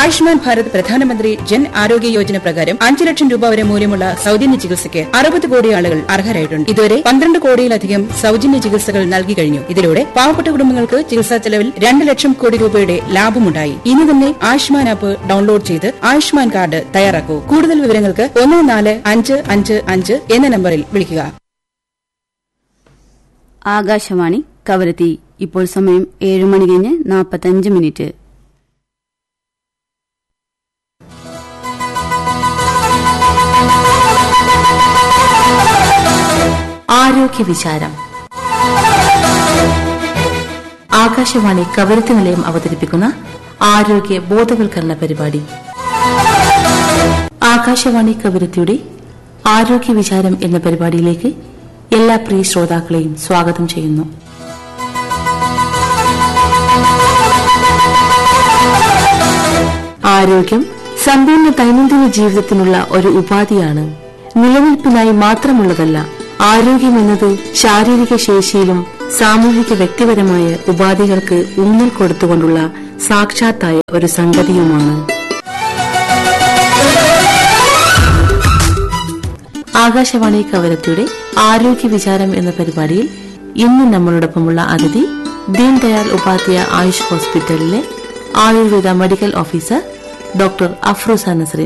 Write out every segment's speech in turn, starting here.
ആയുഷ്മാൻ ഭാരത് പ്രധാനമന്ത്രി ജൻ ആരോഗ്യ യോജന പ്രകാരം അഞ്ച് ലക്ഷം രൂപ വരെ മൂല്യമുള്ള സൌജന്യ ചികിത്സയ്ക്ക് അറുപത് കോടി ആളുകൾ അർഹരായിട്ടുണ്ട് ഇതുവരെ പന്ത്രണ്ട് കോടിയിലധികം സൌജന്യ ചികിത്സകൾ നൽകി കഴിഞ്ഞു ഇതിലൂടെ പാവപ്പെട്ട കുടുംബങ്ങൾക്ക് ചികിത്സാ ചെലവിൽ രണ്ട് ലക്ഷം കോടി രൂപയുടെ ലാഭമുണ്ടായി ഇനി തന്നെ ആയുഷ്മാൻ ആപ്പ് ഡൌൺലോഡ് ചെയ്ത് ആയുഷ്മാൻ കാർഡ് തയ്യാറാക്കൂ കൂടുതൽ വിവരങ്ങൾക്ക് ഒന്ന് നാല് അഞ്ച് അഞ്ച് അഞ്ച് എന്ന നമ്പറിൽ വിളിക്കുക ആകാശവാണി കവരത്തി ഇപ്പോൾ സമയം ഏഴ് മണി കഴിഞ്ഞ് നാൽപ്പത്തഞ്ച് മിനിറ്റ് ആരോഗ്യ വിചാരം ആകാശവാണി കവരത്തി നിലയം അവതരിപ്പിക്കുന്ന ആരോഗ്യ ബോധവൽക്കരണ പരിപാടി ആകാശവാണി കവരത്തിയുടെ ആരോഗ്യ വിചാരം എന്ന പരിപാടിയിലേക്ക് എല്ലാ പ്രിയ ശ്രോതാക്കളെയും സ്വാഗതം ചെയ്യുന്നു ആരോഗ്യം സമ്പൂർണ്ണ ദൈനംദിന ജീവിതത്തിനുള്ള ഒരു ഉപാധിയാണ് നിലനിൽപ്പിനായി മാത്രമുള്ളതല്ല ആരോഗ്യം എന്നത് ശാരീരിക ശേഷിയിലും സാമൂഹിക വ്യക്തിപരമായ ഉപാധികൾക്ക് ഊന്നൽ കൊടുത്തുകൊണ്ടുള്ള സാക്ഷാത്തായ ഒരു സംഗതിയുമാണ് ആകാശവാണി കവരത്തിയുടെ ആരോഗ്യ വിചാരം എന്ന പരിപാടിയിൽ ഇന്ന് നമ്മളോടൊപ്പമുള്ള അതിഥി ദീൻദയാൽ ഉപാധ്യായ ആയുഷ് ഹോസ്പിറ്റലിലെ Ayurveda medical officer doctor Afroosa Nasrin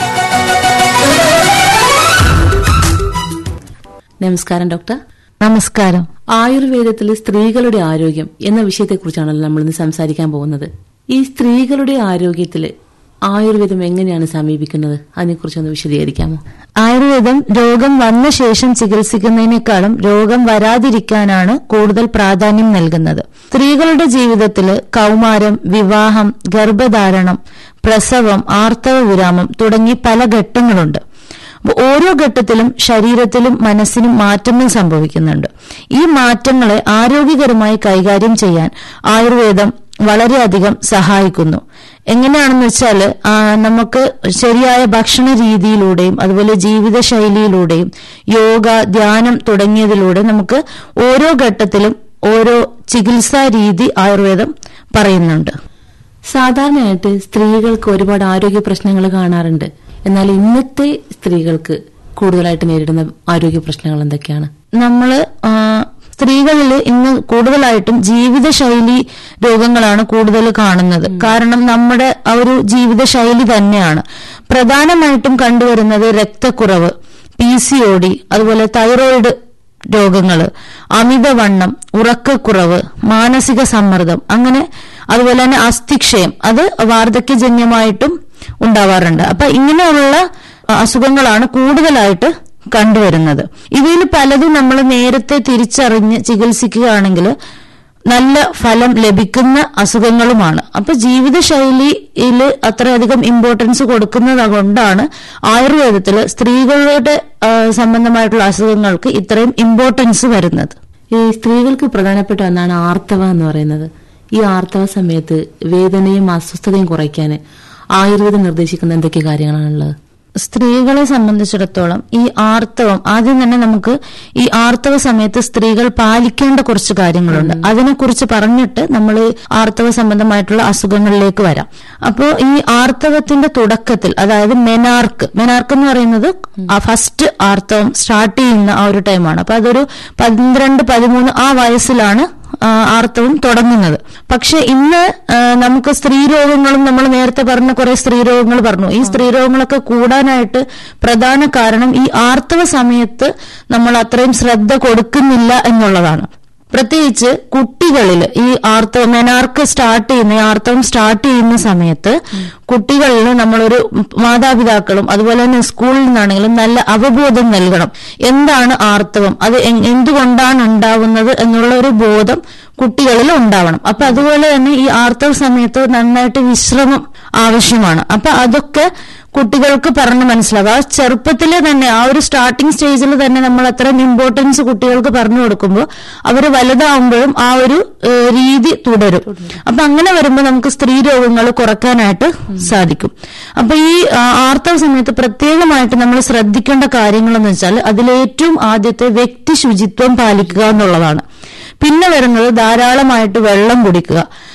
നമസ്കാരം ഡോക്ടർ നമസ്കാരം ആയുർവേദത്തിലെ സ്ത്രീകളുടെ ആരോഗ്യം എന്ന വിഷയത്തെക്കുറിച്ചാണല്ലോ നമ്മൾ ഇന്ന് സംസാരിക്കാൻ പോകുന്നത് ഈ സ്ത്രീകളുടെ ആരോഗ്യത്തില് ആയുർവേദം എങ്ങനെയാണ് സമീപിക്കുന്നത് അതിനെക്കുറിച്ചൊന്ന് വിശദീകരിക്കാമോ ആയുർവേദം രോഗം വന്ന ശേഷം ചികിത്സിക്കുന്നതിനേക്കാളും രോഗം വരാതിരിക്കാനാണ് കൂടുതൽ പ്രാധാന്യം നൽകുന്നത് സ്ത്രീകളുടെ ജീവിതത്തിൽ കൗമാരം വിവാഹം ഗർഭധാരണം പ്രസവം ആർത്തവ വിരാമം തുടങ്ങി പല ഘട്ടങ്ങളുണ്ട് അപ്പൊ ഓരോ ഘട്ടത്തിലും ശരീരത്തിലും മനസ്സിനും മാറ്റങ്ങൾ സംഭവിക്കുന്നുണ്ട് ഈ മാറ്റങ്ങളെ ആരോഗ്യകരമായി കൈകാര്യം ചെയ്യാൻ ആയുർവേദം വളരെയധികം സഹായിക്കുന്നു എങ്ങനെയാണെന്ന് വെച്ചാൽ നമുക്ക് ശരിയായ ഭക്ഷണ രീതിയിലൂടെയും അതുപോലെ ജീവിതശൈലിയിലൂടെയും യോഗ ധ്യാനം തുടങ്ങിയതിലൂടെ നമുക്ക് ഓരോ ഘട്ടത്തിലും ഓരോ ചികിത്സാ രീതി ആയുർവേദം പറയുന്നുണ്ട് സാധാരണയായിട്ട് സ്ത്രീകൾക്ക് ഒരുപാട് ആരോഗ്യ പ്രശ്നങ്ങൾ കാണാറുണ്ട് എന്നാൽ ഇന്നത്തെ സ്ത്രീകൾക്ക് കൂടുതലായിട്ട് നേരിടുന്ന ആരോഗ്യ പ്രശ്നങ്ങൾ എന്തൊക്കെയാണ് നമ്മള് ആ, സ്ത്രീകളിൽ ഇന്ന് കൂടുതലായിട്ടും ജീവിതശൈലി രോഗങ്ങളാണ് കൂടുതൽ കാണുന്നത് കാരണം നമ്മുടെ ആ ഒരു ജീവിതശൈലി തന്നെയാണ് പ്രധാനമായിട്ടും കണ്ടുവരുന്നത് രക്തക്കുറവ് പി സി ഒ ഡി അതുപോലെ തൈറോയിഡ് രോഗങ്ങള് അമിതവണ്ണം ഉറക്കക്കുറവ് മാനസിക സമ്മർദ്ദം അങ്ങനെ അതുപോലെ തന്നെ അസ്ഥിക്ഷയം അത് വാർദ്ധക്യജന്യമായിട്ടും ഉണ്ടാവാറുണ്ട് അപ്പൊ ഇങ്ങനെയുള്ള അസുഖങ്ങളാണ് കൂടുതലായിട്ട് കണ്ടുവരുന്നത് ഇവയിൽ പലതും നമ്മൾ നേരത്തെ തിരിച്ചറിഞ്ഞ് ചികിത്സിക്കുകയാണെങ്കിൽ നല്ല ഫലം ലഭിക്കുന്ന അസുഖങ്ങളുമാണ് അപ്പൊ ജീവിതശൈലിയിൽ അത്രയധികം ഇമ്പോർട്ടൻസ് കൊടുക്കുന്നത് കൊണ്ടാണ് ആയുർവേദത്തിൽ സ്ത്രീകളുടെ ആ, സംബന്ധമായിട്ടുള്ള അസുഖങ്ങൾക്ക് ഇത്രയും ഇമ്പോർട്ടൻസ് വരുന്നത് ഈ സ്ത്രീകൾക്ക് പ്രധാനപ്പെട്ട ഒന്നാണ് ആർത്തവ എന്ന് പറയുന്നത് ഈ ആർത്തവ സമയത്ത് വേദനയും അസ്വസ്ഥതയും കുറയ്ക്കാൻ ആയുർവേദം നിർദ്ദേശിക്കുന്ന എന്തൊക്കെ കാര്യങ്ങളാണുള്ളത് സ്ത്രീകളെ സംബന്ധിച്ചിടത്തോളം ഈ ആർത്തവം ആദ്യം തന്നെ നമുക്ക് ഈ ആർത്തവ സമയത്ത് സ്ത്രീകൾ പാലിക്കേണ്ട കുറച്ച് കാര്യങ്ങളുണ്ട് അതിനെക്കുറിച്ച് പറഞ്ഞിട്ട് നമ്മൾ ആർത്തവ സംബന്ധമായിട്ടുള്ള അസുഖങ്ങളിലേക്ക് വരാം അപ്പോൾ ഈ ആർത്തവത്തിന്റെ തുടക്കത്തിൽ അതായത് മെനാർക്ക് മെനാർക്ക് എന്ന് പറയുന്നത് ഫസ്റ്റ് ആർത്തവം സ്റ്റാർട്ട് ചെയ്യുന്ന ആ ഒരു ടൈമാണ് അപ്പൊ അതൊരു പന്ത്രണ്ട് പതിമൂന്ന് ആ വയസ്സിലാണ് ആ, ആർത്തവം തുടങ്ങുന്നത് പക്ഷെ ഇന്ന് ആ, നമുക്ക് സ്ത്രീ രോഗങ്ങളും നമ്മൾ നേരത്തെ പറഞ്ഞ കുറെ സ്ത്രീ രോഗങ്ങൾ പറഞ്ഞു ഈ സ്ത്രീ രോഗങ്ങളൊക്കെ കൂടാനായിട്ട് പ്രധാന കാരണം ഈ ആർത്തവ സമയത്ത് നമ്മൾ അത്രയും ശ്രദ്ധ കൊടുക്കുന്നില്ല എന്നുള്ളതാണ് പ്രത്യേകിച്ച് കുട്ടികളിൽ ഈ ആർത്തവ മെനാർക്ക് സ്റ്റാർട്ട് ചെയ്യുന്ന ഈ ആർത്തവം സ്റ്റാർട്ട് ചെയ്യുന്ന സമയത്ത് കുട്ടികളിൽ നമ്മളൊരു മാതാപിതാക്കളും അതുപോലെ തന്നെ സ്കൂളിൽ നിന്നാണെങ്കിലും നല്ല അവബോധം നൽകണം എന്താണ് ആർത്തവം അത് എ- എന്തുകൊണ്ടാണ് ഉണ്ടാവുന്നത് എന്നുള്ള ഒരു ബോധം കുട്ടികളിൽ ഉണ്ടാവണം അപ്പൊ അതുപോലെ തന്നെ ഈ ആർത്തവ സമയത്ത് നന്നായിട്ട് വിശ്രമം ആവശ്യമാണ് അപ്പൊ അതൊക്കെ കുട്ടികൾക്ക് പറഞ്ഞ് മനസ്സിലാവുക ആ ചെറുപ്പത്തിലെ തന്നെ ആ ഒരു സ്റ്റാർട്ടിംഗ് സ്റ്റേജിൽ തന്നെ നമ്മൾ അത്രയും ഇമ്പോർട്ടൻസ് കുട്ടികൾക്ക് പറഞ്ഞു കൊടുക്കുമ്പോൾ അവർ വലുതാവുമ്പോഴും ആ ഒരു ഏഹ്, രീതി തുടരും അപ്പൊ അങ്ങനെ വരുമ്പോൾ നമുക്ക് സ്ത്രീ രോഗങ്ങൾ കുറയ്ക്കാനായിട്ട് സാധിക്കും അപ്പൊ ഈ ആ, ആർത്തവ സമയത്ത് പ്രത്യേകമായിട്ട് നമ്മൾ ശ്രദ്ധിക്കേണ്ട കാര്യങ്ങളെന്ന് വെച്ചാൽ അതിലേറ്റവും ആദ്യത്തെ വ്യക്തി ശുചിത്വം പാലിക്കുക എന്നുള്ളതാണ് പിന്നെ വരുന്നത് ധാരാളമായിട്ട് വെള്ളം കുടിക്കുക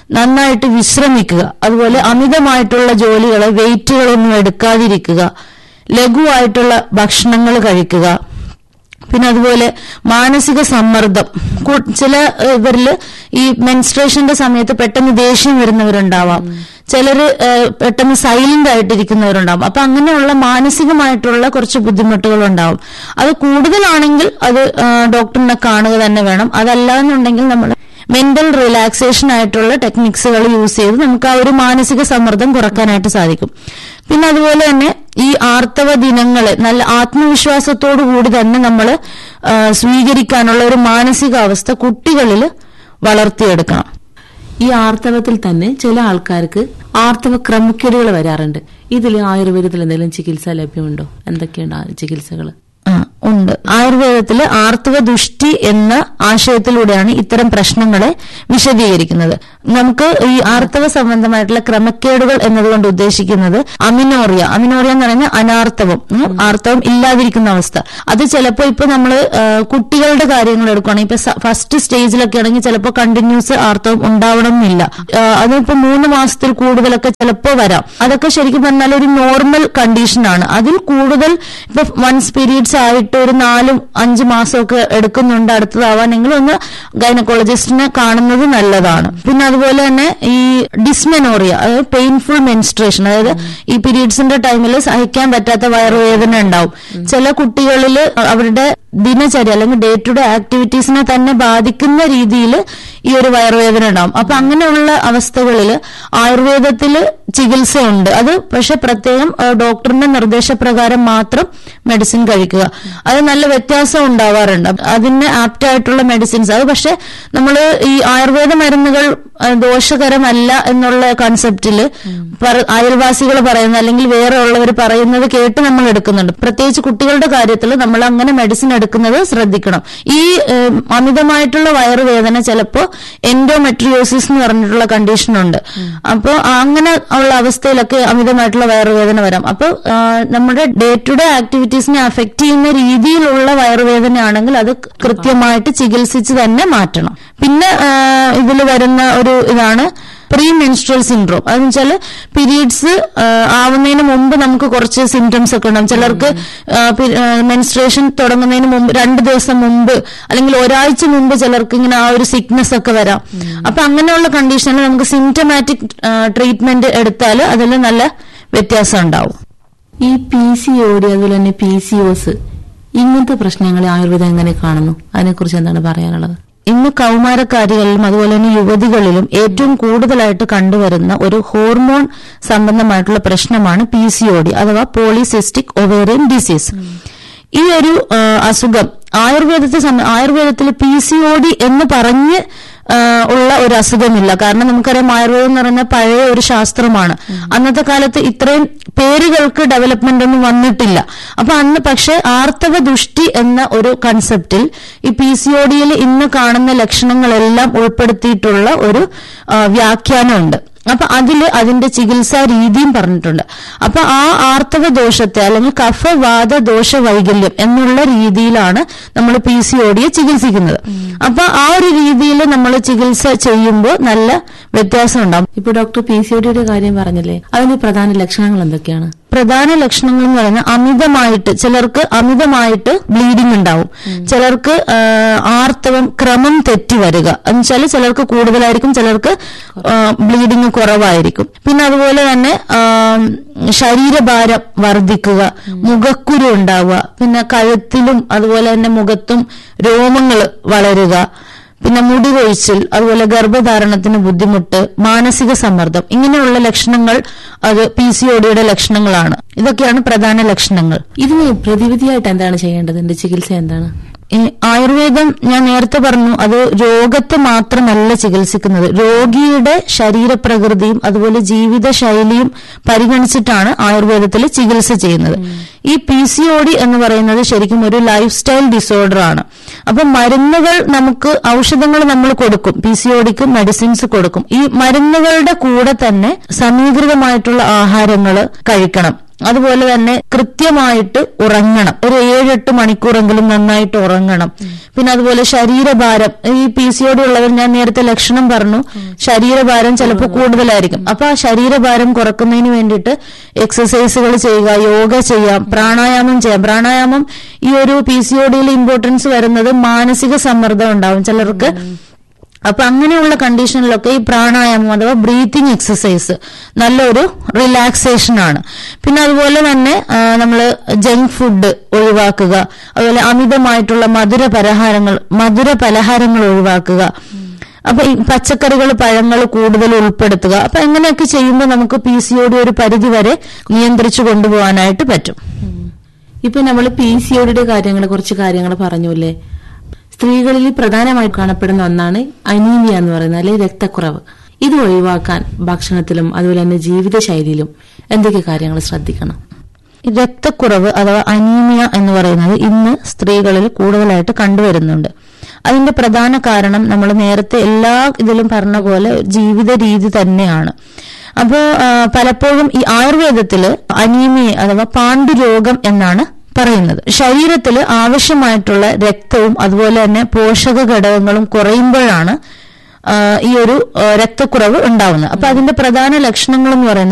നന്നായിട്ട് വിശ്രമിക്കുക അതുപോലെ അമിതമായിട്ടുള്ള ജോലികളെ വെയിറ്റുകളൊന്നും എടുക്കാതിരിക്കുക ലഘുവായിട്ടുള്ള ഭക്ഷണങ്ങൾ കഴിക്കുക പിന്നെ അതുപോലെ മാനസിക സമ്മർദ്ദം കു- ചില ഇവരിൽ ഈ മെൻസ്ട്രേഷന്റെ സമയത്ത് പെട്ടെന്ന് ദേഷ്യം വരുന്നവരുണ്ടാവാം ചിലര് ഏഹ്, പെട്ടെന്ന് സൈലന്റ് ആയിട്ടിരിക്കുന്നവരുണ്ടാവും അപ്പൊ അങ്ങനെയുള്ള മാനസികമായിട്ടുള്ള കുറച്ച് ബുദ്ധിമുട്ടുകൾ ഉണ്ടാവും അത് കൂടുതലാണെങ്കിൽ അത് ആ, ഡോക്ടറിനെ കാണുക തന്നെ വേണം അതല്ല എന്നുണ്ടെങ്കിൽ നമ്മൾ മെന്റൽ റിലാക്സേഷൻ ആയിട്ടുള്ള ടെക്നിക്സുകൾ യൂസ് ചെയ്ത് നമുക്ക് ആ ഒരു മാനസിക സമ്മർദ്ദം കുറക്കാനായിട്ട് സാധിക്കും പിന്നെ അതുപോലെ തന്നെ ഈ ആർത്തവ ദിനങ്ങളെ നല്ല ആത്മവിശ്വാസത്തോടു കൂടി തന്നെ നമ്മൾ സ്വീകരിക്കാനുള്ള ഒരു മാനസികാവസ്ഥ കുട്ടികളിൽ വളർത്തിയെടുക്കണം ഈ ആർത്തവത്തിൽ തന്നെ ചില ആൾക്കാർക്ക് ആർത്തവ ക്രമക്കേടുകൾ വരാറുണ്ട് ഇതിൽ ആയുർവേദത്തിൽ എന്തെങ്കിലും ചികിത്സ ലഭ്യമുണ്ടോ എന്തൊക്കെയുണ്ട് ആ ചികിത്സകൾ ആ, ഉണ്ട് ആയുർവേദത്തില് ആർത്തവ ദുഷ്ടി എന്ന ആശയത്തിലൂടെയാണ് ഇത്തരം പ്രശ്നങ്ങളെ വിശദീകരിക്കുന്നത് നമുക്ക് ഈ ആർത്തവ സംബന്ധമായിട്ടുള്ള ക്രമക്കേടുകൾ എന്നതുകൊണ്ട് ഉദ്ദേശിക്കുന്നത് അമിനോറിയ അമിനോറിയ എന്ന് പറയുന്നത് അനാർത്തവം ഉം, ആർത്തവം ഇല്ലാതിരിക്കുന്ന അവസ്ഥ അത് ചിലപ്പോൾ ഇപ്പൊ നമ്മള് ആ, കുട്ടികളുടെ കാര്യങ്ങൾ എടുക്കുകയാണെങ്കിൽ ഇപ്പൊ ഫസ്റ്റ് സ്റ്റേജിലൊക്കെ ആണെങ്കിൽ ചിലപ്പോൾ കണ്ടിന്യൂസ് ആർത്തവം ഉണ്ടാവണം എന്നില്ല ആ, അതിപ്പോ മൂന്ന് മാസത്തിൽ കൂടുതലൊക്കെ ചിലപ്പോൾ വരാം അതൊക്കെ ശരിക്കും പറഞ്ഞാൽ ഒരു നോർമൽ കണ്ടീഷനാണ് അതിൽ കൂടുതൽ ഇപ്പൊ വൺസ് പീരീഡ്സ് ആയിട്ട് ഒരു നാലും അഞ്ച് മാസമൊക്കെ എടുക്കുന്നുണ്ട് അടുത്തതാവാനെങ്കിൽ ഒന്ന് ഗൈനക്കോളജിസ്റ്റിനെ കാണുന്നത് നല്ലതാണ് പിന്നെ അതുപോലെ തന്നെ ഈ ഡിസ്മെനോറിയ അതായത് പെയിൻഫുൾ മെൻസ്ട്രേഷൻ അതായത് ഈ പീരീഡ്സിന്റെ ടൈമിൽ സഹിക്കാൻ പറ്റാത്ത വയറുവേദന ഉണ്ടാവും ചില കുട്ടികളിൽ അവരുടെ ദിനചര്യ അല്ലെങ്കിൽ ഡേ ടു ഡേ ആക്ടിവിറ്റീസിനെ തന്നെ ബാധിക്കുന്ന രീതിയിൽ ഈ ഒരു വയറുവേദന ഉണ്ടാവും അപ്പൊ അങ്ങനെയുള്ള അവസ്ഥകളിൽ ആയുർവേദത്തിൽ ചികിത്സയുണ്ട് അത് പക്ഷെ പ്രത്യേകം ആ, ഡോക്ടറിന്റെ നിർദ്ദേശപ്രകാരം മാത്രം മെഡിസിൻ കഴിക്കുക അത് നല്ല വ്യത്യാസം ഉണ്ടാവാറുണ്ട് അതിന് ആപ്റ്റ് ആയിട്ടുള്ള മെഡിസിൻസ് അത് പക്ഷെ നമ്മൾ ഈ ആയുർവേദ മരുന്നുകൾ ആ, ദോഷകരമല്ല എന്നുള്ള കൺസെപ്റ്റില് അയൽവാസികൾ പറയുന്ന അല്ലെങ്കിൽ വേറെ ഉള്ളവർ പറയുന്നത് കേട്ട് നമ്മൾ എടുക്കുന്നുണ്ട് പ്രത്യേകിച്ച് കുട്ടികളുടെ കാര്യത്തിൽ നമ്മൾ അങ്ങനെ മെഡിസിൻ എടുക്കുന്നത് ശ്രദ്ധിക്കണം ഈ ഏം, അമിതമായിട്ടുള്ള വയറുവേദന ചിലപ്പോ എൻഡോമെട്രിയോസിസ് എന്ന് പറഞ്ഞിട്ടുള്ള കണ്ടീഷൻ ഉണ്ട് അപ്പോൾ അങ്ങനെ ഉള്ള അവസ്ഥയിലൊക്കെ അമിതമായിട്ടുള്ള വയറുവേദന വരാം അപ്പോൾ നമ്മുടെ ഡേ ടു ഡേ ആക്ടിവിറ്റീസിനെ അഫക്ട് ചെയ്യുന്ന രീതിയിലുള്ള വയറുവേദനയാണെങ്കിൽ അത് കൃത്യമായിട്ട് ചികിത്സിച്ച് തന്നെ മാറ്റണം പിന്നെ ഇതിൽ വരുന്ന ഒരു ഇതാണ് പ്രീ മെൻസ്ട്രൽ സിൻഡ്രോം അതെന്ന് വെച്ചാൽ പീരീഡ്സ് ആവുന്നതിന് മുമ്പ് നമുക്ക് കുറച്ച് സിംറ്റംസ് ഒക്കെ ഉണ്ടാവും ചിലർക്ക് മെൻസ്ട്രേഷൻ തുടങ്ങുന്നതിന് മുമ്പ് രണ്ട് ദിവസം മുമ്പ് അല്ലെങ്കിൽ ഒരാഴ്ച മുമ്പ് ചിലർക്ക് ഇങ്ങനെ ആ ഒരു സിക്നസ് ഒക്കെ വരാം അപ്പൊ അങ്ങനെയുള്ള കണ്ടീഷനിൽ നമുക്ക് സിംറ്റമാറ്റിക് ട്രീറ്റ്മെന്റ് എടുത്താൽ അതിൽ നല്ല വ്യത്യാസം ഉണ്ടാവും ഈ പി സി ഒ ഡി അതുപോലെ തന്നെ പി സി ഒസ് ഇങ്ങനത്തെ പ്രശ്നങ്ങളെ ആയുർവേദം എങ്ങനെ കാണുന്നു അതിനെക്കുറിച്ച് എന്താണ് പറയാനുള്ളത് ഇന്ന് കൗമാരക്കാരികളിലും അതുപോലെ തന്നെ യുവതികളിലും ഏറ്റവും കൂടുതലായിട്ട് കണ്ടുവരുന്ന ഒരു ഹോർമോൺ സംബന്ധമായിട്ടുള്ള പ്രശ്നമാണ് പി സി ഒ ഡി അഥവാ പോളിസിസ്റ്റിക് ഒവേറിയൻ ഡിസീസ് ഈ ഒരു ആ, അസുഖം ആയുർവേദത്തെ സംബ- ആയുർവേദത്തിൽ പി സി ഒ ഡി എന്ന് പറഞ്ഞ് ആ, ഉള്ള ഒരു അസുഖമില്ല കാരണം നമുക്കറിയാം ആയുർവേദം എന്ന് പറയുന്ന പഴയ ഒരു ശാസ്ത്രമാണ് അന്നത്തെ കാലത്ത് ഇത്രയും പേരുകൾക്ക് ഡെവലപ്മെന്റ് ഒന്നും വന്നിട്ടില്ല അപ്പൊ അന്ന് പക്ഷെ ആർത്തവ ദുഷ്ടി എന്ന ഒരു കൺസെപ്റ്റിൽ ഈ പി സി ഒ ഡിയിൽ ഇന്ന് കാണുന്ന ലക്ഷണങ്ങളെല്ലാം ഉൾപ്പെടുത്തിയിട്ടുള്ള ഒരു ആ, വ്യാഖ്യാനമുണ്ട് അപ്പൊ അതില് അതിന്റെ ചികിത്സാ രീതിയും പറഞ്ഞിട്ടുണ്ട് അപ്പൊ ആ ആർത്തവ ദോഷത്തെ അല്ലെങ്കിൽ കഫവാത ദോഷ വൈകല്യം എന്നുള്ള രീതിയിലാണ് നമ്മൾ പി സി ഒ ഡിയെ ചികിത്സിക്കുന്നത് അപ്പൊ ആ ഒരു രീതിയിൽ നമ്മൾ ചികിത്സ ചെയ്യുമ്പോൾ നല്ല വ്യത്യാസം ഉണ്ടാവും ഇപ്പൊ ഡോക്ടർ പി സി ഒ ഡിയുടെ കാര്യം പറഞ്ഞില്ലേ അതിന്റെ പ്രധാന ലക്ഷണങ്ങൾ എന്തൊക്കെയാണ് പ്രധാന ലക്ഷണങ്ങൾ എന്ന് പറയുന്നത് അമിതമായിട്ട് ചിലർക്ക് അമിതമായിട്ട് ബ്ലീഡിംഗ് ഉണ്ടാവും ചിലർക്ക് ആ, ആർത്തവം ക്രമം തെറ്റി വരിക എന്നുവെച്ചാൽ ചിലർക്ക് കൂടുതലായിരിക്കും ചിലർക്ക് ബ്ലീഡിംഗ് കുറവായിരിക്കും പിന്നെ അതുപോലെ തന്നെ ആ, ശരീരഭാരം വർദ്ധിക്കുക മുഖക്കുരു ഉണ്ടാവുക പിന്നെ കഴുത്തിലും അതുപോലെ തന്നെ മുഖത്തും രോമങ്ങൾ വളരുക പിന്നെ മുടി കൊഴിച്ചിൽ അതുപോലെ ഗർഭധാരണത്തിന് ബുദ്ധിമുട്ട് മാനസിക സമ്മർദ്ദം ഇങ്ങനെയുള്ള ലക്ഷണങ്ങൾ അത് പി സി ഒ ഡിയുടെ ലക്ഷണങ്ങളാണ് ഇതൊക്കെയാണ് പ്രധാന ലക്ഷണങ്ങൾ ഇതിന് പ്രതിവിധിയായിട്ട് എന്താണ് ചെയ്യേണ്ടത് ഇതിന്റെ ചികിത്സ എന്താണ് ഈ ആയുർവേദം ഞാൻ നേരത്തെ പറഞ്ഞു അത് രോഗത്തെ മാത്രമല്ല ചികിത്സിക്കുന്നത് രോഗിയുടെ ശരീരപ്രകൃതിയും അതുപോലെ ജീവിതശൈലിയും പരിഗണിച്ചിട്ടാണ് ആയുർവേദത്തിൽ ചികിത്സ ചെയ്യുന്നത് ഈ പി സി ഒ ഡി എന്ന് പറയുന്നത് ശരിക്കും ഒരു ലൈഫ് സ്റ്റൈൽ ഡിസോർഡർ ആണ് അപ്പൊ മരുന്നുകൾ നമുക്ക് ഔഷധങ്ങൾ നമ്മൾ കൊടുക്കും പി സി ഒ ഡിക്ക് മെഡിസിൻസ് കൊടുക്കും ഈ മരുന്നുകളുടെ കൂടെ തന്നെ സമീകൃതമായിട്ടുള്ള ആഹാരങ്ങൾ കഴിക്കണം അതുപോലെ തന്നെ കൃത്യമായിട്ട് ഉറങ്ങണം ഒരു ഏഴെട്ട് മണിക്കൂറെങ്കിലും നന്നായിട്ട് ഉറങ്ങണം പിന്നെ അതുപോലെ ശരീരഭാരം ഈ പി സി ഉള്ളവർ ഞാൻ നേരത്തെ ലക്ഷണം പറഞ്ഞു ശരീരഭാരം ചിലപ്പോൾ കൂടുതലായിരിക്കും അപ്പൊ ആ ശരീരഭാരം കുറക്കുന്നതിന് വേണ്ടിയിട്ട് എക്സസൈസുകൾ ചെയ്യുക യോഗ ചെയ്യാം പ്രാണായാമം ചെയ്യാം പ്രാണായാമം ഈ ഒരു പി സി ഒ ഇമ്പോർട്ടൻസ് വരുന്നത് മാനസിക സമ്മർദ്ദം ഉണ്ടാവും ചിലർക്ക് അപ്പൊ അങ്ങനെയുള്ള കണ്ടീഷനിലൊക്കെ ഈ പ്രാണായാമം അഥവാ ബ്രീത്തിങ് എക്സസൈസ് നല്ലൊരു റിലാക്സേഷൻ ആണ് പിന്നെ അതുപോലെ തന്നെ നമ്മൾ ജങ്ക് ഫുഡ് ഒഴിവാക്കുക അതുപോലെ അമിതമായിട്ടുള്ള മധുര പലഹാരങ്ങൾ മധുര പലഹാരങ്ങൾ ഒഴിവാക്കുക അപ്പൊ ഈ പച്ചക്കറികൾ പഴങ്ങൾ കൂടുതൽ ഉൾപ്പെടുത്തുക അപ്പൊ അങ്ങനെയൊക്കെ ചെയ്യുമ്പോൾ നമുക്ക് പി സി ഒരു പരിധി വരെ നിയന്ത്രിച്ചു കൊണ്ടുപോകാനായിട്ട് പറ്റും ഇപ്പൊ നമ്മൾ പി സി ഒയുടെ കാര്യങ്ങൾ കുറച്ച് കാര്യങ്ങൾ പറഞ്ഞു അല്ലേ സ്ത്രീകളിൽ പ്രധാനമായി കാണപ്പെടുന്ന ഒന്നാണ് അനീമിയ എന്ന് പറയുന്നത് അല്ലെങ്കിൽ രക്തക്കുറവ് ഇത് ഒഴിവാക്കാൻ ഭക്ഷണത്തിലും അതുപോലെ തന്നെ ജീവിതശൈലിയിലും എന്തൊക്കെ കാര്യങ്ങൾ ശ്രദ്ധിക്കണം ഈ രക്തക്കുറവ് അഥവാ അനീമിയ എന്ന് പറയുന്നത് ഇന്ന് സ്ത്രീകളിൽ കൂടുതലായിട്ട് കണ്ടുവരുന്നുണ്ട് അതിന്റെ പ്രധാന കാരണം നമ്മൾ നേരത്തെ എല്ലാ ഇതിലും പറഞ്ഞ പോലെ ജീവിത രീതി തന്നെയാണ് അപ്പോൾ പലപ്പോഴും ഈ ആയുർവേദത്തില് അനീമിയ അഥവാ പാണ്ഡുരോഗം എന്നാണ് പറയുന്നത് ശരീരത്തിൽ ആവശ്യമായിട്ടുള്ള രക്തവും അതുപോലെ തന്നെ പോഷക ഘടകങ്ങളും കുറയുമ്പോഴാണ് ആ, ഈ ഒരു ആ, രക്തക്കുറവ് ഉണ്ടാവുന്നത് അപ്പൊ അതിന്റെ പ്രധാന ലക്ഷണങ്ങൾ എന്ന് പറയുന്നത്